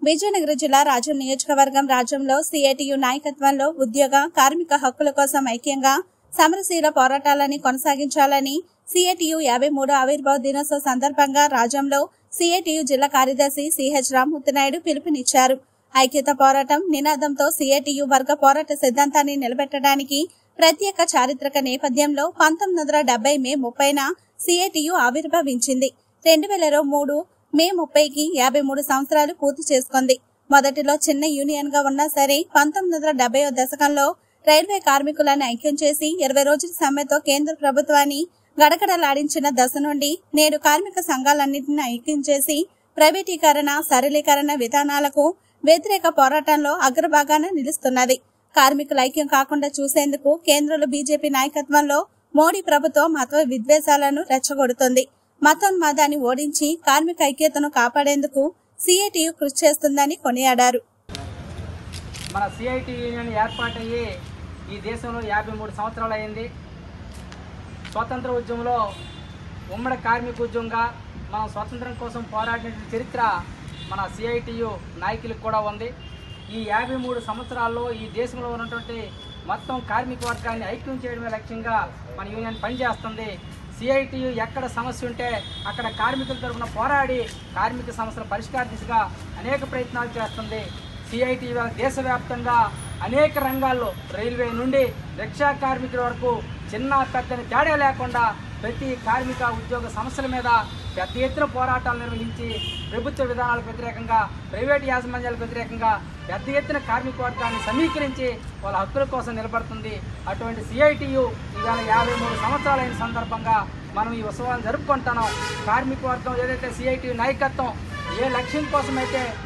విజయనగరం జిల్లా రాజ్యం నియోజకవర్గం రాజ్యంలో సిఐటియు నాయకత్వంలో ఉద్యోగ కార్మిక హక్కుల కోసం ఐక్యంగా సమరశీల పోరాటాలని కొనసాగించాలని సిఐటియు యాభై మూడు ఆవిర్భావ దినోత్సవ సందర్భంగా రాజ్యంలో సిఐటియు జిల్లా కార్యదర్శి సిహెచ్ రామ్మూర్తి నాయుడు పిలుపునిచ్చారు ఐక్యత పోరాటం నినాదంతో సిఐటియు వర్గ పోరాట సిద్ధాంతాన్ని నిలబెట్టడానికి ప్రత్యేక చారిత్రక నేపథ్యంలో పంతొమ్మిది వందల డెబ్బై మే ముప్పైన సిఐటియు ఆవిర్భవించింది రెండు వేల మూడు మే ముప్పైకి యాభై మూడు సంవత్సరాలు పూర్తి చేసుకుంది మొదటిలో చిన్న యూనియన్ గా ఉన్నా సరే పంతొమ్మిది వందల డెబ్బై దశకంలో రైల్వే కార్మికులను ఐక్యం చేసి ఇరవై రోజుల సమ్మెతో కేంద్ర ప్రభుత్వాన్ని గడగడలాడించిన దశ నుండి నేడు కార్మిక సంఘాలన్నింటినీ ఐక్యం చేసి ప్రైవేటీకరణ సరళీకరణ విధానాలకు వ్యతిరేక పోరాటంలో అగ్రభాగాన నిలుస్తున్నది కార్మికుల ఐక్యం కాకుండా చూసేందుకు కేంద్రంలో బీజేపీ నాయకత్వంలో మోడీ ప్రభుత్వం మత విద్వేషాలను రెచ్చగొడుతుంది మతోన్మాదాన్ని ఓడించి కార్మిక ఐక్యతను కాపాడేందుకు సిఐటియు కృషి చేస్తుందని కొనియాడారు మన సిఐటి యూనియన్ ఏర్పాటయ్యి ఈ దేశంలో యాభై మూడు సంవత్సరాలు అయింది స్వాతంత్ర ఉద్యమంలో ఉమ్మడి కార్మిక ఉద్యమంగా మనం స్వాతంత్రం కోసం పోరాడిన చరిత్ర మన సిఐటియు నాయకులకు కూడా ఉంది ఈ యాభై మూడు సంవత్సరాల్లో ఈ దేశంలో ఉన్నటువంటి మొత్తం కార్మిక వర్గాన్ని ఐక్యం చేయడమే లక్ష్యంగా మన యూనియన్ పనిచేస్తుంది సిఐటియు ఎక్కడ సమస్య ఉంటే అక్కడ కార్మికుల తరఫున పోరాడి కార్మిక సమస్యల పరిష్కార దిశగా అనేక ప్రయత్నాలు చేస్తుంది సిఐటి దేశవ్యాప్తంగా అనేక రంగాల్లో రైల్వే నుండి రిక్షా కార్మికుల వరకు చిన్న పెద్దని తేడా లేకుండా ప్రతి కార్మిక ఉద్యోగ సమస్యల మీద పెద్ద ఎత్తున పోరాటాలు నిర్వహించి ప్రభుత్వ విధానాలకు వ్యతిరేకంగా ప్రైవేట్ యాజమాన్యాలకు వ్యతిరేకంగా పెద్ద ఎత్తున కార్మిక వర్గాన్ని సమీకరించి వాళ్ళ హక్కుల కోసం నిలబడుతుంది అటువంటి సిఐటియు ఇవాళ యాభై మూడు సంవత్సరాలైన సందర్భంగా మనం ఈ ఉత్సవాన్ని జరుపుకుంటున్నాం కార్మిక వర్గం ఏదైతే సిఐటి నాయకత్వం ఏ లక్ష్యం కోసం అయితే